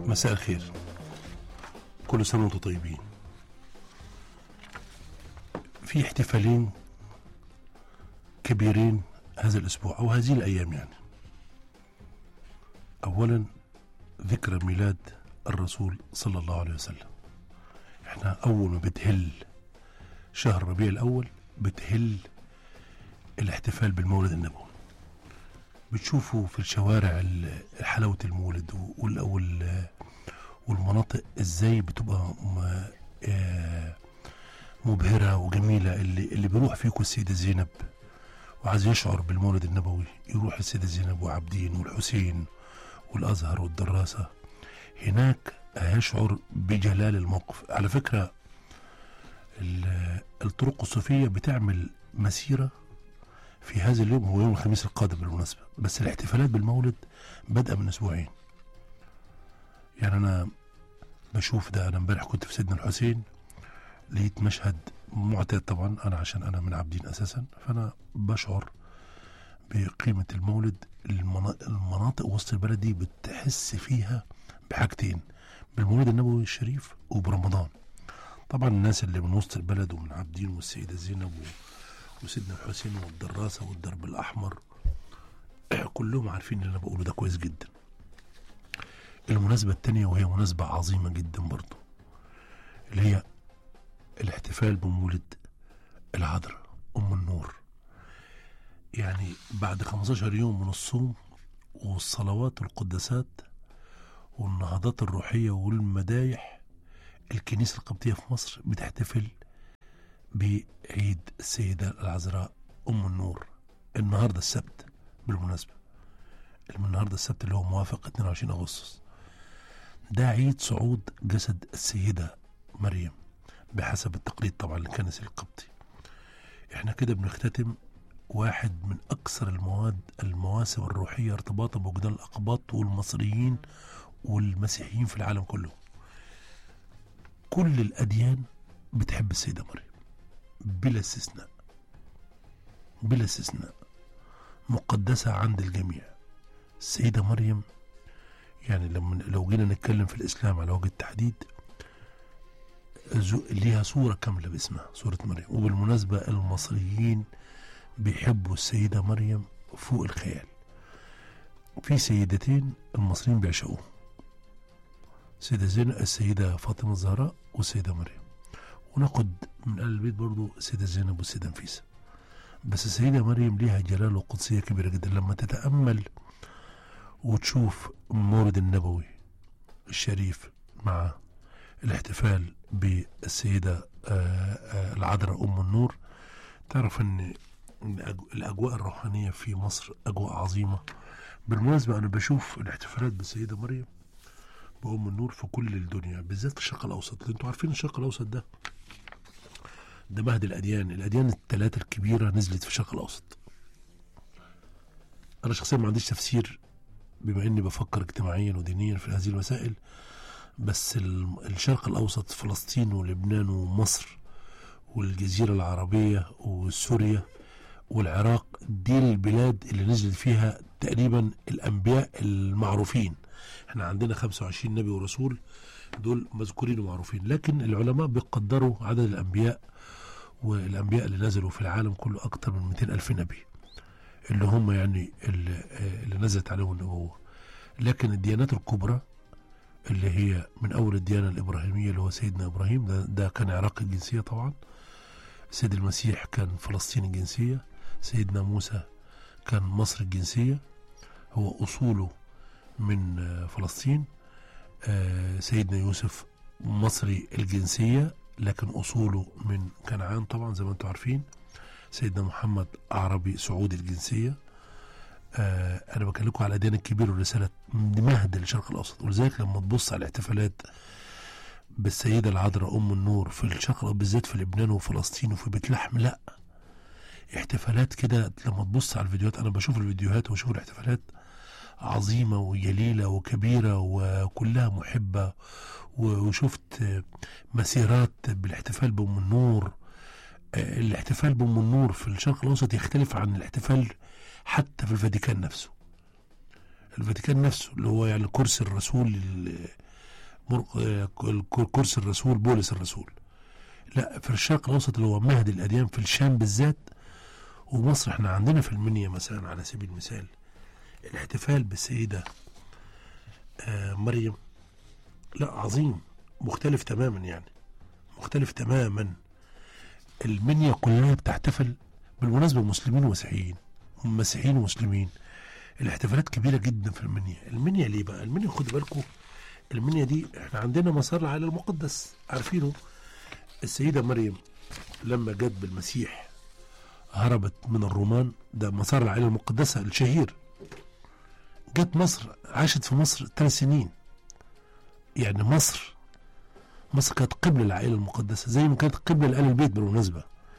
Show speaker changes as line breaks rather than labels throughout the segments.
مساء الخير كل سنة وانتم طيبين في احتفالين كبيرين هذا الأسبوع أو هذه الأيام يعني أولا ذكرى ميلاد الرسول صلى الله عليه وسلم احنا أول ما بتهل شهر ربيع الأول بتهل الاحتفال بالمولد النبوي بتشوفوا في الشوارع ال- حلاوة المولد وال- وال- والمناطق ازاي بتبقى م- آه، مبهرة وجميلة اللي, اللي بيروح فيكم السيدة زينب وعايز يشعر بالمولد النبوي يروح السيدة زينب وعابدين والحسين والأزهر والدراسة هناك هيشعر بجلال الموقف على فكرة ال- الطرق الصوفية بتعمل مسيرة في هذا اليوم هو يوم الخميس القادم بالمناسبة بس الاحتفالات بالمولد بدأ من أسبوعين يعني أنا بشوف ده أنا امبارح كنت في سيدنا الحسين لقيت مشهد معتاد طبعا أنا عشان أنا من عابدين أساسا فأنا بشعر بقيمة المولد المنا- المناطق وسط البلد دي بتحس فيها بحاجتين بالمولد النبوي الشريف وبرمضان طبعا الناس اللي من وسط البلد ومن عابدين والسيدة زينب و... وسيدنا الحسين والدراسة والدرب الأحمر كلهم عارفين اللي أنا بقوله ده كويس جدا المناسبة التانية وهي مناسبة عظيمة جدا برضو اللي هي الاحتفال بمولد العذراء أم النور يعني بعد 15 يوم من الصوم والصلوات والقداسات والنهضات الروحية والمدايح الكنيسة القبطية في مصر بتحتفل بعيد السيدة العذراء أم النور النهاردة السبت بالمناسبة النهاردة السبت اللي هو موافق 22 أغسطس ده عيد صعود جسد السيدة مريم بحسب التقليد طبعا الكنسي القبطي احنا كده بنختتم واحد من أكثر المواد المواسم الروحية ارتباطا بوجدان الأقباط والمصريين والمسيحيين في العالم كله كل الأديان بتحب السيدة مريم بلا استثناء بلا استثناء مقدسة عند الجميع السيدة مريم يعني لما لو جينا نتكلم في الإسلام على وجه التحديد زو- ليها صورة كاملة باسمها صورة مريم وبالمناسبة المصريين بيحبوا السيدة مريم فوق الخيال في سيدتين المصريين بيعشقوهم السيدة زينب السيدة فاطمة الزهراء والسيدة مريم وناخد من أهل البيت برضو السيدة زينب والسيدة نفيسة بس السيدة مريم ليها جلال وقدسية كبيرة جدا لما تتأمل وتشوف المولد النبوي الشريف مع الاحتفال بالسيدة آه، آه، العذراء أم النور تعرف أن إن أج- الأجواء الروحانية في مصر أجواء عظيمة بالمناسبة أنا بشوف الاحتفالات بالسيدة مريم بأم النور في كل الدنيا بالذات في الشرق الأوسط لأن أنتوا عارفين الشرق الأوسط ده ده مهد الأديان الأديان الثلاثة الكبيرة نزلت في الشرق الأوسط أنا شخصيا ما عنديش تفسير بما إني بفكر اجتماعيا ودينيا في هذه المسائل بس ال- الشرق الأوسط فلسطين ولبنان ومصر والجزيرة العربية وسوريا والعراق دي البلاد اللي نزلت فيها تقريبا الأنبياء المعروفين احنا عندنا 25 نبي ورسول دول مذكورين ومعروفين لكن العلماء بيقدروا عدد الأنبياء والأنبياء اللي نزلوا في العالم كله أكتر من 200 ألف نبي اللي هم يعني اللي, اللي نزلت عليهم النبوة لكن الديانات الكبرى اللي هي من أول الديانة الإبراهيمية اللي هو سيدنا إبراهيم ده, ده كان عراقي الجنسية طبعا سيد المسيح كان فلسطيني الجنسية سيدنا موسى كان مصري الجنسية هو أصوله من آه، فلسطين آه، سيدنا يوسف مصري الجنسية لكن أصوله من كنعان طبعا زي ما انتم عارفين سيدنا محمد عربي سعودي الجنسية آه أنا بكلمكم على الأديان الكبيرة والرسالة مهد للشرق الأوسط ولذلك لما تبص على الاحتفالات بالسيدة العذراء أم النور في الشرق بالذات في لبنان وفلسطين وفي بيت لحم لا احتفالات كده لما تبص على الفيديوهات أنا بشوف الفيديوهات وبشوف الاحتفالات عظيمة وجليلة وكبيرة وكلها محبة و- وشفت مسيرات بالاحتفال بأم النور آه، الاحتفال بأم النور في الشرق الأوسط يختلف عن الاحتفال حتى في الفاتيكان نفسه الفاتيكان نفسه اللي هو يعني كرسي الرسول ال- مر- آه، ك- كرسي الرسول بولس الرسول لا في الشرق الاوسط اللي هو مهد الاديان في الشام بالذات ومصر احنا عندنا في المنيا مثلا على سبيل المثال الاحتفال بالسيده آه، مريم لا عظيم مختلف تماما يعني مختلف تماما المنيا كلها بتحتفل بالمناسبه مسلمين ومسيحيين مسيحيين ومسلمين الاحتفالات كبيره جدا في المنيا المنيا ليه بقى المنيا خدوا بالكم المنيا دي احنا عندنا مسار العائله المقدس عارفينه السيده مريم لما جت بالمسيح هربت من الرومان ده مسار العائله المقدسه الشهير جت مصر عاشت في مصر ثلاث سنين يعني مصر مصر كانت قبلة للعائلة المقدسة زي ما كانت قبلة لآل البيت بالمناسبة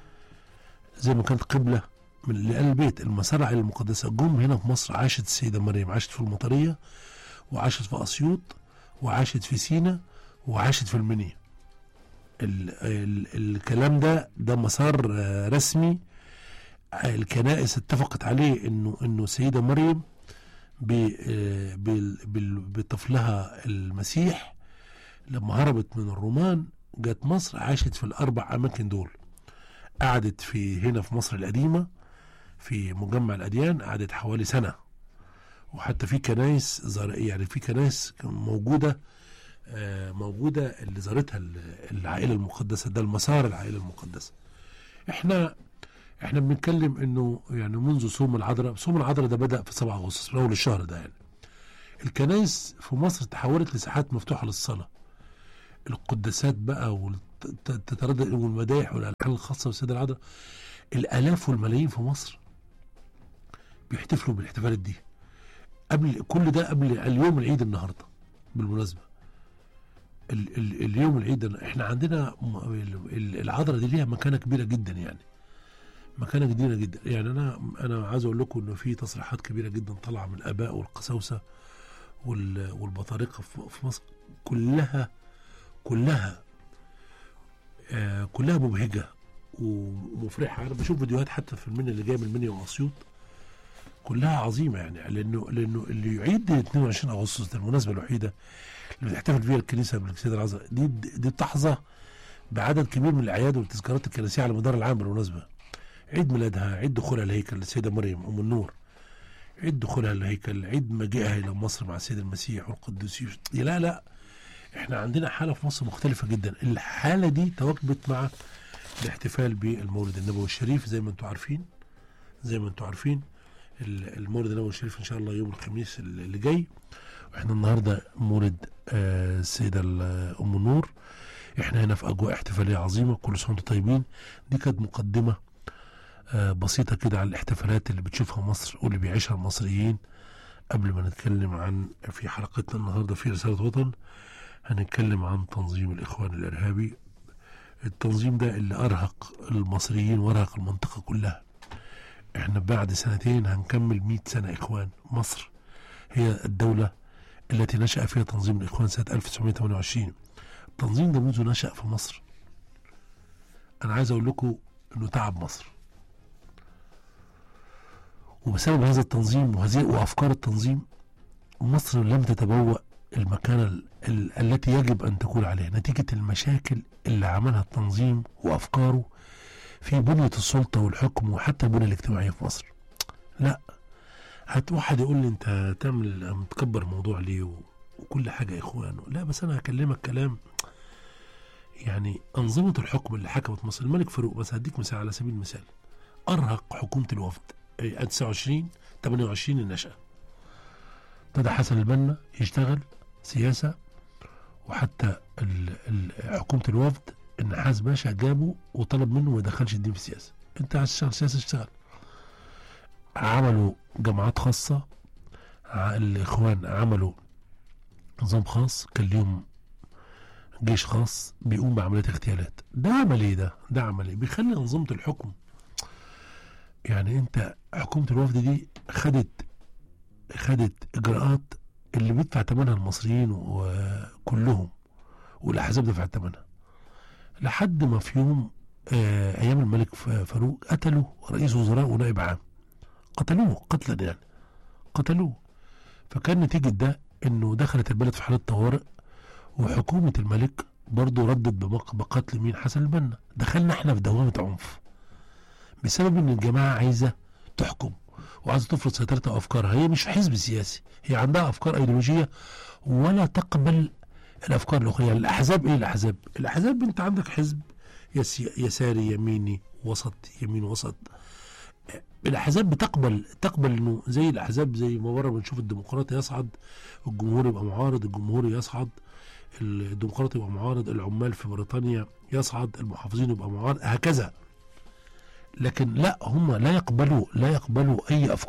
زي ما كانت قبلة من لآل البيت المسار العائلة المقدسة جم هنا في مصر عاشت السيدة مريم عاشت في المطرية وعاشت في أسيوط وعاشت في سينا وعاشت في المنيا ال ال الكلام ده ده مسار آه، رسمي الكنائس اتفقت عليه انه انه السيده مريم ب- آه، بال- بال- بطفلها المسيح لما هربت من الرومان جت مصر عاشت في الاربع اماكن دول قعدت في هنا في مصر القديمه في مجمع الاديان قعدت حوالي سنه وحتى في كنايس زار يعني في كنايس كان موجوده آه، موجوده اللي زارتها ال- العائله المقدسه ده المسار العائله المقدسه احنا احنا بنتكلم انه يعني منذ صوم العذراء صوم العذراء ده بدا في 7 اغسطس من اول الشهر ده يعني الكنائس في مصر تحولت لساحات مفتوحه للصلاه القداسات بقى والتتردد والمدايح والالحان الخاصه بالسيده العذراء الالاف والملايين في مصر بيحتفلوا بالاحتفالات دي قبل كل ده قبل اليوم العيد النهارده بالمناسبه ال ال اليوم العيد ده احنا عندنا م- ال- ال- العذراء دي ليها مكانه كبيره جدا يعني مكانه كبيره جدا يعني انا انا عايز اقول لكم انه في تصريحات كبيره جدا طالعه من الاباء والقساوسه وال- والبطارقه في في مصر كلها كلها آه كلها مبهجه ومفرحه انا بشوف فيديوهات حتى في المنيا اللي جايه من المنيا واسيوط كلها عظيمه يعني لانه لانه اللي يعيد 22 اغسطس ده المناسبه الوحيده اللي بتحتفل فيها الكنيسه بالسيده العذراء دي دي تحظى بعدد كبير من الاعياد والتذكارات الكنسيه على مدار العام بالمناسبه عيد ميلادها عيد دخولها الهيكل السيده مريم ام النور عيد دخولها الهيكل عيد مجيئها الى مصر مع السيد المسيح والقديسين لا لا احنا عندنا حاله في مصر مختلفه جدا الحاله دي تواكبت مع الاحتفال بالمولد النبوي الشريف زي ما انتم عارفين زي ما انتم عارفين ال- المولد النبوي الشريف ان شاء الله يوم الخميس اللي جاي واحنا النهارده مولد آه، السيده ال- ام النور احنا هنا في اجواء احتفاليه عظيمه كل سنه وانتم طيبين دي كانت مقدمه آه، بسيطه كده على الاحتفالات اللي بتشوفها مصر واللي بيعيشها المصريين قبل ما نتكلم عن في حلقتنا النهارده في رساله وطن هنتكلم عن تنظيم الاخوان الارهابي التنظيم ده اللي ارهق المصريين وارهق المنطقه كلها احنا بعد سنتين هنكمل 100 سنه اخوان مصر هي الدوله التي نشأ فيها تنظيم الإخوان سنة 1928 التنظيم ده منذ نشأ في مصر أنا عايز أقول لكم إنه تعب مصر وبسبب هذا التنظيم وهذه وأفكار التنظيم مصر لم تتبوأ المكانة ال- ال- التي يجب أن تكون عليها نتيجة المشاكل اللي عملها التنظيم وأفكاره في بنية السلطة والحكم وحتى البنية الاجتماعية في مصر لا هات واحد يقول لي انت تعمل متكبر الموضوع ليه و- وكل حاجه اخوان لا بس انا هكلمك كلام يعني انظمه الحكم اللي حكمت مصر الملك فاروق بس هديك مثال على سبيل المثال ارهق حكومه الوفد إيه، 29 28 النشأة ابتدى حسن البنا يشتغل سياسة وحتى ال- ال- حكومة الوفد النحاس باشا جابه وطلب منه ما يدخلش الدين في السياسة انت عايز تشتغل سياسة اشتغل عملوا جامعات خاصة ع- الإخوان عملوا نظام خاص كان ليهم جيش خاص بيقوم بعمليات اغتيالات ده عمل ايه ده؟ ده عمل ايه؟ بيخلي أنظمة الحكم يعني انت حكومة الوفد دي خدت خدت إجراءات اللي بيدفع ثمنها المصريين وكلهم والأحزاب دفعت ثمنها لحد ما في يوم آه أيام الملك ف- فاروق قتلوا رئيس وزراء ونائب عام قتلوه قتلا يعني قتلوه فكان نتيجة ده انه دخلت البلد في حالة طوارئ وحكومة الملك برضه ردت بمق- بقتل مين حسن البنا دخلنا احنا في دوامة عنف بسبب ان الجماعة عايزة تحكم وعايزة تفرض سيطرتها وافكارها هي مش حزب سياسي هي عندها افكار ايديولوجية ولا تقبل الافكار الاخرى يعني الاحزاب ايه الاحزاب الاحزاب انت عندك حزب يس يساري يميني وسط يمين وسط الاحزاب بتقبل تقبل انه زي الاحزاب زي ما مره بنشوف الديمقراطي يصعد الجمهور يبقى معارض الجمهوري يصعد الديمقراطي يبقى معارض العمال في بريطانيا يصعد المحافظين يبقى معارض هكذا لكن لا هم لا يقبلوا لا يقبلوا اي افكار